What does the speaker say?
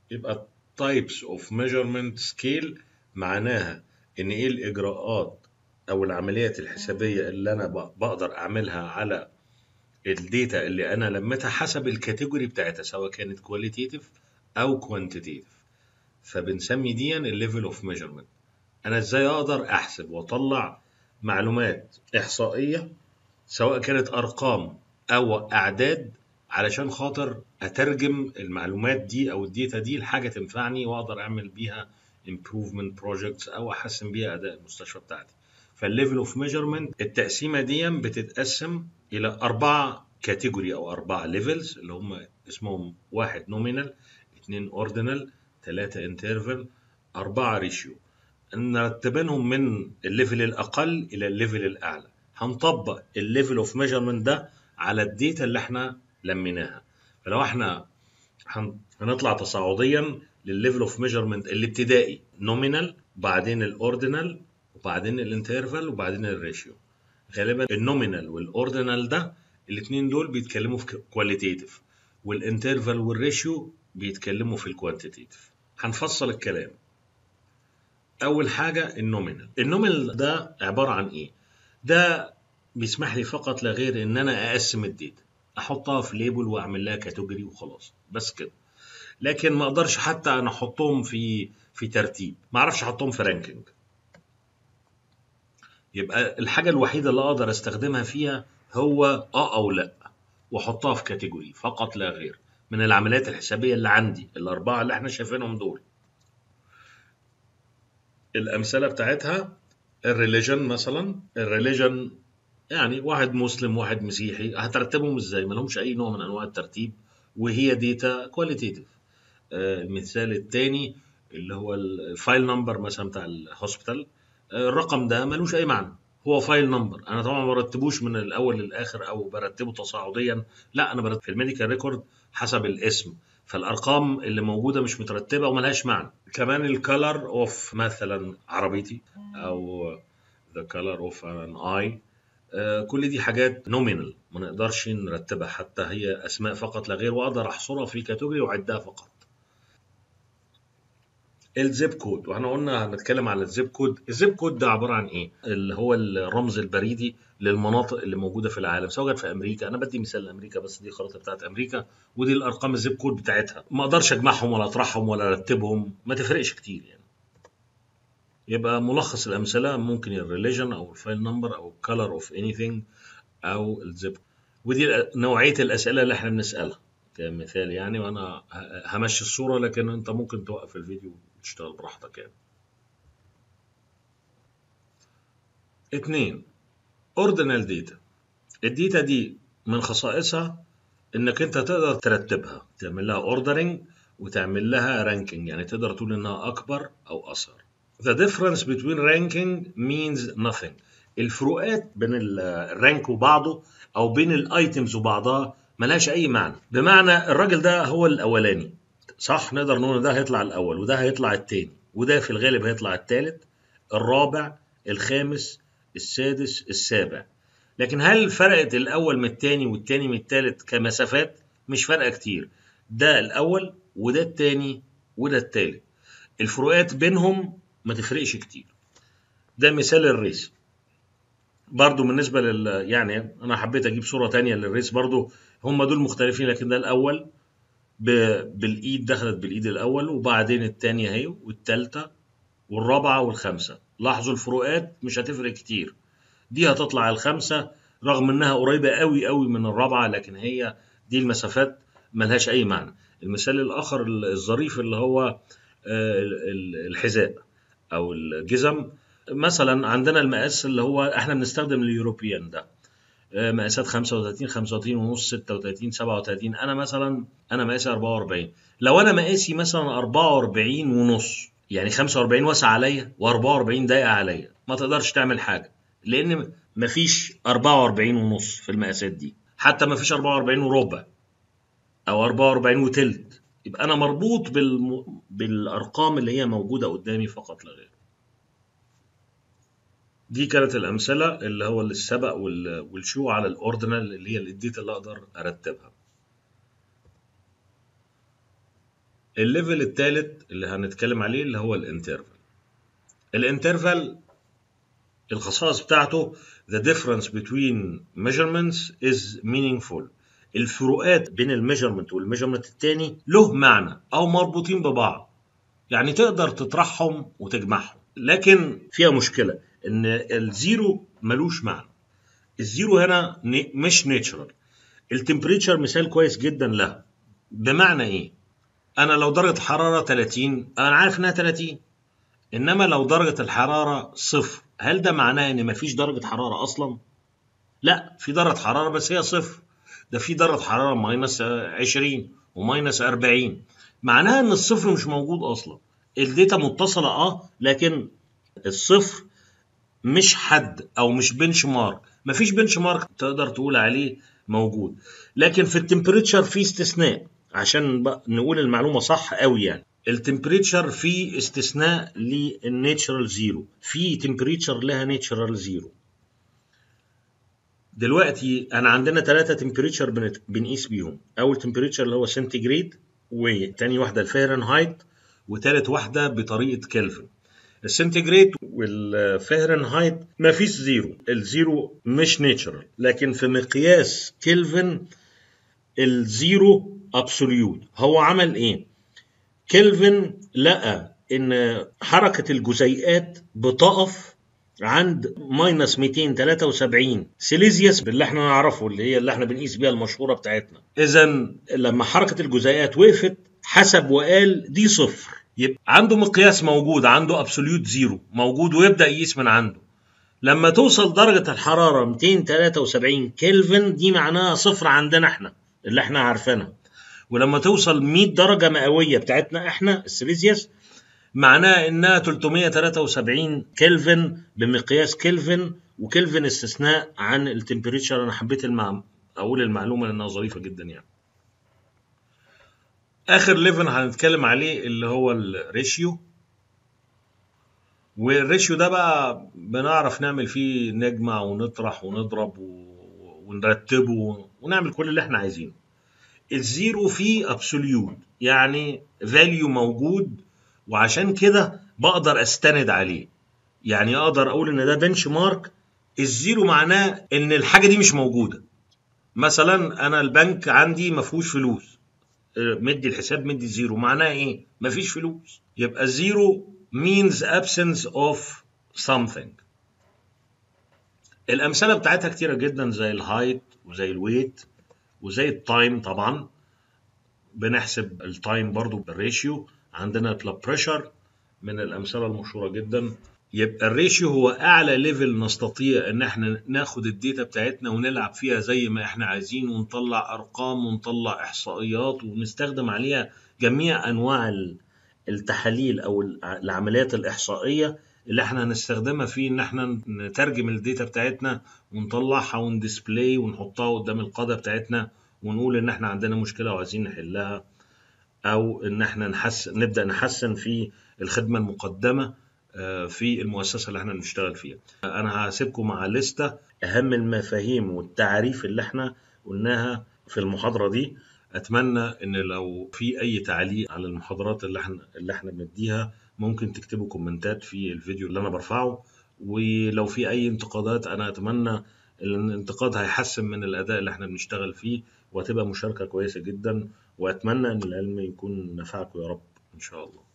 يبقى types of measurement scale معناها ان ايه الاجراءات او العمليات الحسابيه اللي انا ب- بقدر اعملها على الداتا اللي انا لميتها حسب الكاتيجوري بتاعتها سواء كانت كواليتيتيف او كوانتيتيف فبنسمي دي الليفل اوف ميجرمنت انا ازاي اقدر احسب واطلع معلومات احصائيه سواء كانت ارقام او اعداد علشان خاطر اترجم المعلومات دي او الداتا دي لحاجه تنفعني واقدر اعمل بيها improvement projects او احسن بيها اداء المستشفى بتاعتي فالليفل اوف ميجرمنت التقسيمه دي بتتقسم الى اربعه كاتيجوري او اربعه ليفلز اللي هم اسمهم واحد نومينال اثنين اوردينال ثلاثه انترفال اربعه ريشيو نرتبهم من الليفل الاقل الى الليفل الاعلى هنطبق الليفل اوف ميجرمنت ده على الداتا اللي احنا لميناها فلو احنا هن- هنطلع تصاعديا للليفل اوف ميجرمنت الابتدائي نومينال بعدين الاوردينال وبعدين الانترفال وبعدين الريشيو غالبا النومينال والاوردينال ده الاثنين دول بيتكلموا في كواليتيتيف والانترفال والريشيو بيتكلموا في الكوانتيتيف هنفصل الكلام اول حاجه النومينال النومينال ده عباره عن ايه ده بيسمح لي فقط لا غير ان انا اقسم الداتا احطها في ليبل واعمل لها كاتيجوري وخلاص بس كده لكن ما اقدرش حتى انا احطهم في في ترتيب ما اعرفش احطهم في رانكينج يبقى الحاجه الوحيده اللي اقدر استخدمها فيها هو اه او لا واحطها في كاتيجوري فقط لا غير من العمليات الحسابيه اللي عندي الاربعه اللي احنا شايفينهم دول الامثله بتاعتها الريليجن مثلا الريليجن يعني واحد مسلم واحد مسيحي هترتبهم ازاي ما لهمش اي نوع من انواع الترتيب وهي ديتا كواليتيتيف المثال الثاني اللي هو الفايل نمبر مثلا بتاع الهوسبيتال آه، الرقم ده ملوش اي معنى هو فايل نمبر انا طبعا ما برتبوش من الاول للاخر او برتبه تصاعديا لا انا برتب في الميديكال ريكورد حسب الاسم فالارقام اللي موجوده مش مترتبه وملهاش معنى كمان الكالر اوف مثلا عربيتي او ذا كالر اوف ان اي كل دي حاجات نومينال ما نقدرش نرتبها حتى هي اسماء فقط لا غير واقدر احصرها في كاتيجوري واعدها فقط الزيب كود واحنا قلنا هنتكلم على الزيب كود الزيب كود ده عباره عن ايه اللي هو الرمز البريدي للمناطق اللي موجوده في العالم سواء كانت في امريكا انا بدي مثال لامريكا بس دي الخريطه بتاعت امريكا ودي الارقام الزيب كود بتاعتها ما اقدرش اجمعهم ولا اطرحهم ولا ارتبهم ما تفرقش كتير يعني يبقى ملخص الامثله ممكن الريليجن او الفايل نمبر او الكالر اوف اني او الزيب ودي نوعيه الاسئله اللي احنا بنسالها كمثال يعني وانا ه- همشي الصوره لكن انت ممكن توقف الفيديو وتشتغل براحتك يعني اتنين اوردينال داتا الداتا دي من خصائصها انك انت تقدر ترتبها تعمل لها اوردرنج وتعمل لها رانكينج يعني تقدر تقول انها اكبر او اصغر The difference between ranking means nothing الفروقات بين ال- الرانك وبعضه او بين الايتمز وبعضها ملهاش اي معنى بمعنى الراجل ده هو الاولاني صح نقدر نقول إن ده هيطلع الاول وده هيطلع التاني وده في الغالب هيطلع التالت الرابع الخامس السادس السابع لكن هل فرقت الاول من التاني والتاني من التالت كمسافات مش فارقه كتير ده الاول وده التاني وده التالت الفروقات بينهم ما تفرقش كتير ده مثال الريس برضو بالنسبه لل يعني انا حبيت اجيب صوره تانية للريس برضو هم دول مختلفين لكن ده الاول ب... بالايد دخلت بالايد الاول وبعدين التانية اهي والتالتة والرابعه والخامسه لاحظوا الفروقات مش هتفرق كتير دي هتطلع الخامسه رغم انها قريبه قوي قوي من الرابعه لكن هي دي المسافات ملهاش اي معنى المثال الاخر الظريف اللي هو آه، ال- ال- الحذاء او الجزم مثلا عندنا المقاس اللي هو احنا بنستخدم اليوروبيان ده آه، مقاسات 35 35 ونص 36 37 انا مثلا انا مقاسي 44 لو انا مقاسي مثلا 44 ونص يعني 45 واسع عليا و44 ضيق عليا ما تقدرش تعمل حاجه لان مفيش 44 ونص في المقاسات دي حتى مفيش 44 وربع او 44 وتلت يبقى انا مربوط بالم... بالارقام اللي هي موجوده قدامي فقط لا غير دي كانت الامثله اللي هو السبق وال... والشو على الاوردينال اللي هي الديتا اللي اقدر ارتبها الليفل الثالث اللي هنتكلم عليه اللي هو الانترفال الانترفال الخصائص بتاعته the difference between measurements is meaningful الفروقات بين الميجرمنت والميجرمنت التاني له معنى او مربوطين ببعض يعني تقدر تطرحهم وتجمعهم لكن فيها مشكله ان الزيرو ملوش معنى الزيرو هنا مش نيتشرال التمبريتشر مثال كويس جدا لها بمعنى ايه انا لو درجه حراره 30 انا عارف انها 30 انما لو درجه الحراره صفر هل ده معناه ان مفيش درجه حراره اصلا لا في درجه حراره بس هي صفر ده في درجه حراره ماينس 20 وماينس 40 معناها ان الصفر مش موجود اصلا الداتا متصله اه لكن الصفر مش حد او مش بنش مارك مفيش بنش مارك تقدر تقول عليه موجود لكن في التمبريتشر في استثناء عشان بقى نقول المعلومه صح قوي يعني التمبريتشر في استثناء للناتشرال زيرو في تمبريتشر لها ناتشرال زيرو دلوقتي انا عندنا ثلاثه تمبريتشر بنقيس بيهم اول تمبريتشر اللي هو سنتيجريد وتاني واحده الفahrenheit وتالت واحده بطريقه كلفن السنتيجريد والفahrenheit ما فيش زيرو الزيرو مش ناتشرال لكن في مقياس كلفن الزيرو ابسوليوت هو عمل ايه كلفن لقى ان حركه الجزيئات بتقف عند ماينس 273 سيليزيوس باللي احنا نعرفه اللي هي اللي احنا بنقيس بيها المشهوره بتاعتنا اذا لما حركه الجزيئات وقفت حسب وقال دي صفر يبقى عنده مقياس موجود عنده ابسوليوت زيرو موجود ويبدا يقيس من عنده لما توصل درجة الحرارة 273 كلفن دي معناها صفر عندنا احنا اللي احنا عارفينها ولما توصل 100 درجة مئوية بتاعتنا احنا السيليزيوس معناها انها 373 كلفن بمقياس كلفن وكلفن استثناء عن التمبريتشر انا حبيت المع... اقول المعلومه لانها ظريفه جدا يعني اخر ليفل هنتكلم عليه اللي هو الريشيو والريشيو ده بقى بنعرف نعمل فيه نجمع ونطرح ونضرب و... ونرتبه ونعمل كل اللي احنا عايزينه الزيرو فيه ابسوليوت يعني فاليو موجود وعشان كده بقدر استند عليه يعني اقدر اقول ان ده بنش مارك الزيرو معناه ان الحاجه دي مش موجوده مثلا انا البنك عندي ما فيهوش فلوس مدي الحساب مدي زيرو معناه ايه مفيش فلوس يبقى الزيرو means absence of something الامثله بتاعتها كتيره جدا زي الهايت وزي الويت وزي التايم طبعا بنحسب التايم برضو بالريشيو عندنا البلاد بريشر من الامثله المشهوره جدا يبقى الريشيو هو اعلى ليفل نستطيع ان احنا ناخد الداتا بتاعتنا ونلعب فيها زي ما احنا عايزين ونطلع ارقام ونطلع احصائيات ونستخدم عليها جميع انواع التحاليل او العمليات الاحصائيه اللي احنا هنستخدمها في ان احنا نترجم الداتا بتاعتنا ونطلعها ونديسبلاي ونحطها قدام القاده بتاعتنا ونقول ان احنا عندنا مشكله وعايزين نحلها او ان احنا نحسن نبدا نحسن في الخدمه المقدمه في المؤسسه اللي احنا بنشتغل فيها انا هسيبكم مع لستة اهم المفاهيم والتعريف اللي احنا قلناها في المحاضره دي اتمنى ان لو في اي تعليق على المحاضرات اللي احنا اللي احنا بنديها ممكن تكتبوا كومنتات في الفيديو اللي انا برفعه ولو في اي انتقادات انا اتمنى الانتقاد هيحسن من الاداء اللي احنا بنشتغل فيه وهتبقى مشاركه كويسه جدا واتمنى ان العلم يكون نفعكم يا رب ان شاء الله